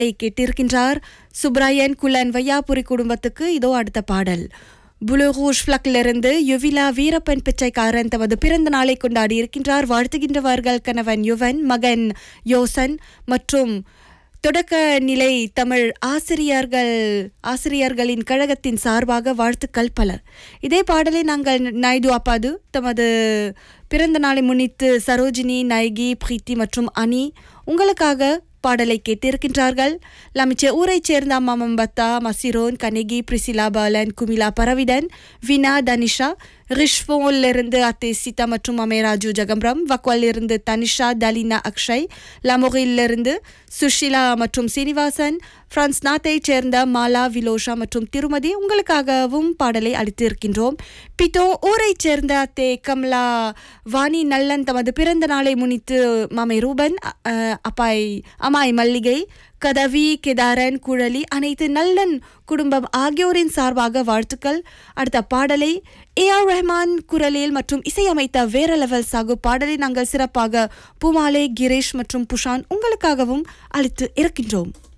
கேட்டிருக்கின்றார் சுப்ராயன் குலன் வையாபுரி குடும்பத்துக்கு இதோ அடுத்த பாடல் புளு ரூஷ் ஃபிளக்கிலிருந்து யுவிலா வீரப்பன் பிச்சைக்காரன் தமது பிறந்த நாளை கொண்டாடி இருக்கின்றார் வாழ்த்துகின்றவர்கள் கணவன் யுவன் மகன் யோசன் மற்றும் தொடக்க நிலை தமிழ் ஆசிரியர்கள் ஆசிரியர்களின் கழகத்தின் சார்பாக வாழ்த்துக்கள் பல இதே பாடலை நாங்கள் நாயுடு அப்பாது தமது பிறந்த நாளை முன்னிட்டு சரோஜினி நைகி பிரீத்தி மற்றும் அனி உங்களுக்காக பாடலை கேட்டிருக்கின்றார்கள் லமிச்ச ஊரைச் சேர்ந்த அம்மாமம்பத்தா மசிரோன் கனகி பிரிசிலா பாலன் குமிலா பரவிடன் வினா தனிஷா ரிஷ்வோலிருந்து அத்தே சீதா மற்றும் அமேராஜு ஜகம்பரம் வக்வாலிருந்து தனிஷா தலினா அக்ஷய் லமோகிலிருந்து சுஷிலா மற்றும் சீனிவாசன் பிரான்ஸ் நாட்டைச் சேர்ந்த மாலா விலோஷா மற்றும் திருமதி உங்களுக்காகவும் பாடலை அளித்திருக்கின்றோம் பிட்டோ ஊரைச் சேர்ந்த அத்தே கமலா வாணி நல்லன் தமது பிறந்த நாளை முன்னிட்டு மாமை ரூபன் அ- அப்பாய் அமாய் மல்லிகை கதவி கேதாரன் குழலி அனைத்து நல்லன் குடும்பம் ஆகியோரின் சார்பாக வாழ்த்துக்கள் அடுத்த பாடலை ஏ ஆர் ரஹ்மான் குரலில் மற்றும் இசையமைத்த வேற லெவல் சாகு பாடலை நாங்கள் சிறப்பாக பூமாலே கிரேஷ் மற்றும் புஷான் உங்களுக்காகவும் அளித்து இருக்கின்றோம்